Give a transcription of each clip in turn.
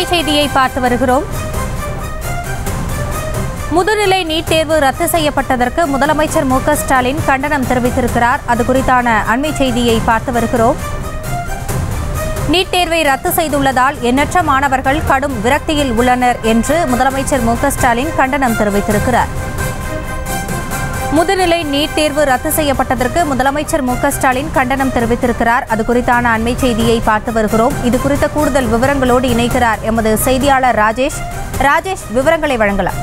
அண்மை செய்தியை பார்த்து வருகிறோம் முதுநிலை நீட் தேர்வு ரத்து செய்யப்பட்டதற்கு முதலமைச்சர் மு க ஸ்டாலின் கண்டனம் தெரிவித்திருக்கிறார் அது குறித்தான அண்மை செய்தியை பார்த்து வருகிறோம் நீட் தேர்வை ரத்து செய்துள்ளதால் எண்ணற்ற மாணவர்கள் கடும் விரக்தியில் உள்ளனர் என்று முதலமைச்சர் மு க ஸ்டாலின் கண்டனம் தெரிவித்திருக்கிறார் முதுநிலை நீட் தேர்வு ரத்து செய்யப்பட்டதற்கு முதலமைச்சர் மு க ஸ்டாலின் கண்டனம் தெரிவித்திருக்கிறார் அது குறித்தான அண்மை செய்தியை பார்த்து வருகிறோம் இது குறித்த கூடுதல் விவரங்களோடு இணைக்கிறார் எமது செய்தியாளர் ராஜேஷ் ராஜேஷ் விவரங்களை வழங்கலாம்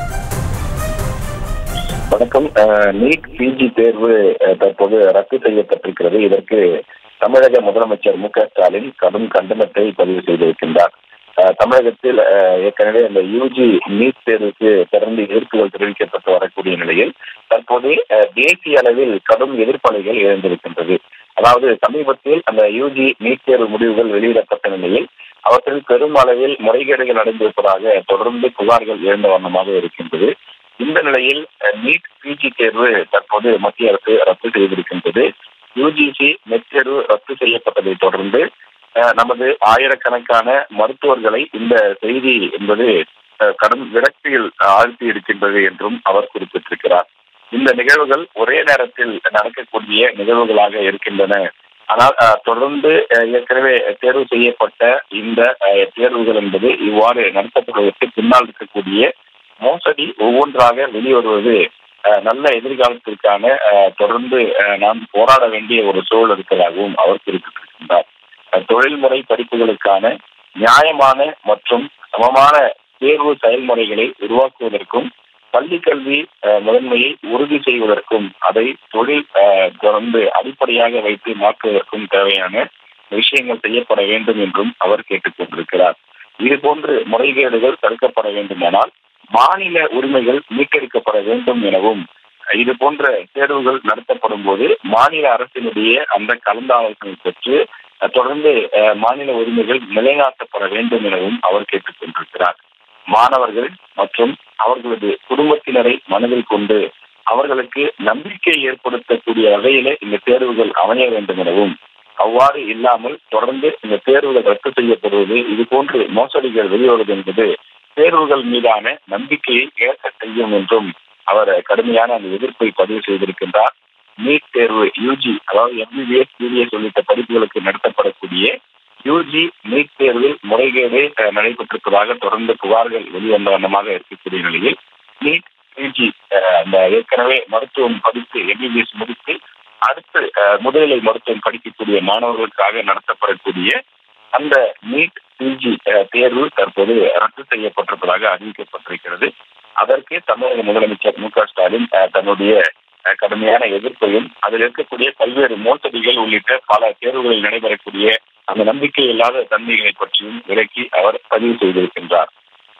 வணக்கம் அஹ், நீட் பிஜி தேர்வு அஹ், தற்போது ரத்து செய்யப்பட்டிருக்கிறது இதற்கு தமிழக முதலமைச்சர் மு க ஸ்டாலின் கடும் கண்டனத்தை பதிவு செய்திருக்கின்றார் அஹ், தமிழகத்தில் அஹ், ஏற்கனவே அந்த யூஜி நீட் தேர்வுக்கு தொடர்ந்து எதிர்ப்புகள் தெரிவிக்கப்பட்டு வரக்கூடிய நிலையில் தற்போது அஹ், தேசிய அளவில் கடும் எதிர்ப்பலைகள் எழுந்திருக்கின்றது அதாவது சமீபத்தில் அந்த யூஜி நீட் தேர்வு முடிவுகள் வெளியிடப்பட்ட நிலையில் அவற்றில் பெரும் அளவில் முறைகேடுகள் நடந்திருப்பதாக தொடர்ந்து புகார்கள் எழுந்த வண்ணமாக இருக்கின்றது இந்த நிலையில் அஹ், நீட் பிஜி தேர்வு தற்போது மத்திய அரசு ரத்து செய்திருக்கின்றது யூஜிசி நெட் தேர்வு ரத்து செய்யப்பட்டதை தொடர்ந்து அஹ், நமது ஆயிரக்கணக்கான மருத்துவர்களை இந்த செய்தி என்பது அஹ், கடும் விரக்தியில் ஆழ்த்தி இருக்கின்றது என்றும் அவர் குறிப்பிட்டிருக்கிறார் இந்த நிகழ்வுகள் ஒரே நேரத்தில் நடக்கக்கூடிய நிகழ்வுகளாக இருக்கின்றன ஆனால் அஹ், தொடர்ந்து அஹ், ஏற்கனவே தேர்வு செய்யப்பட்ட இந்த அஹ், தேர்வுகள் என்பது இவ்வாறு நடத்தப்படுவதற்கு பின்னால் இருக்கக்கூடிய மோசடி ஒவ்வொன்றாக வெளிவருவது அஹ், நல்ல எதிர்காலத்திற்கான அஹ், தொடர்ந்து அஹ், நாம் போராட வேண்டிய ஒரு சூழல் இருப்பதாகவும் அவர் குறிப்பிட்டிருக்கின்றார் அஹ், தொழில்முறை படிப்புகளுக்கான நியாயமான மற்றும் சமமான தேர்வு செயல்முறைகளை உருவாக்குவதற்கும் பள்ளி கல்வி அஹ், முதன்மையை உறுதி செய்வதற்கும் அதை தொழில் அஹ், தொடர்ந்து அடிப்படையாக வைத்து மாற்றுவதற்கும் தேவையான விஷயங்கள் செய்யப்பட வேண்டும் என்றும் அவர் கேட்டுக் கொண்டிருக்கிறார் இதுபோன்று முறைகேடுகள் தடுக்கப்பட வேண்டுமானால் மாநில உரிமைகள் மீட்டெடுக்கப்பட வேண்டும் எனவும் இது போன்ற தேர்வுகள் நடத்தப்படும் போது மாநில அரசினுடைய அந்த கலந்தாலோசனை பெற்று அஹ், தொடர்ந்து அஹ், மாநில உரிமைகள் நிலைநாட்டப்பட வேண்டும் எனவும் அவர் கேட்டுக் கொண்டிருக்கிறார் மாணவர்கள் மற்றும் அவர்களது குடும்பத்தினரை மனதில் கொண்டு அவர்களுக்கு நம்பிக்கை ஏற்படுத்தக்கூடிய வகையிலே இந்த தேர்வுகள் அமைய வேண்டும் எனவும் அவ்வாறு இல்லாமல் தொடர்ந்து இந்த தேர்வுகள் ரத்து செய்யப்படுவது இது போன்று மோசடிகள் வெளிவருவது என்பது தேர்வுகள் மீதான நம்பிக்கையை இழக்க செய்யும் என்றும் அவர் கடுமையான அந்த எதிர்ப்பை பதிவு செய்திருக்கின்றார் நீட் தேர்வு யூஜி அதாவது எம்பிபிஎஸ் பிபிஎஸ் உள்ளிட்ட படிப்புகளுக்கு நடத்தப்படக்கூடிய யூஜி நீட் தேர்வில் முறைகேடு அஹ், நடைபெற்றிருப்பதாக தொடர்ந்து புகார்கள் வெளிவந்த வண்ணமாக இருக்கக்கூடிய நிலையில் நீட் பிஜி அந்த ஏற்கனவே மருத்துவம் படித்து எம்பிபிஎஸ் முடித்து அடுத்து அஹ், முதுநிலை மருத்துவம் படிக்கக்கூடிய மாணவர்களுக்காக நடத்தப்படக்கூடிய அந்த நீட் பிஜி தேர்வு தற்போது ரத்து செய்யப்பட்டிருப்பதாக அறிவிக்கப்பட்டிருக்கிறது அதற்கு தமிழக முதலமைச்சர் மு க ஸ்டாலின் அஹ், தன்னுடைய அஹ், கடுமையான எதிர்ப்பையும் அதில் இருக்கக்கூடிய பல்வேறு மோசடிகள் உள்ளிட்ட பல தேர்வுகளில் நடைபெறக்கூடிய அந்த நம்பிக்கை இல்லாத தன்மைகளை பற்றியும் விலக்கி அவர் பதிவு செய்திருக்கின்றார்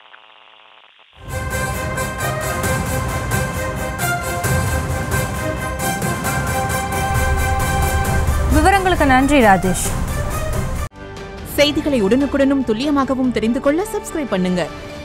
விவரங்களுக்கு நன்றி ராஜேஷ் செய்திகளை உடனுக்குடனும் துல்லியமாகவும் தெரிந்து கொள்ள சப்ஸ்கிரைப் பண்ணுங்க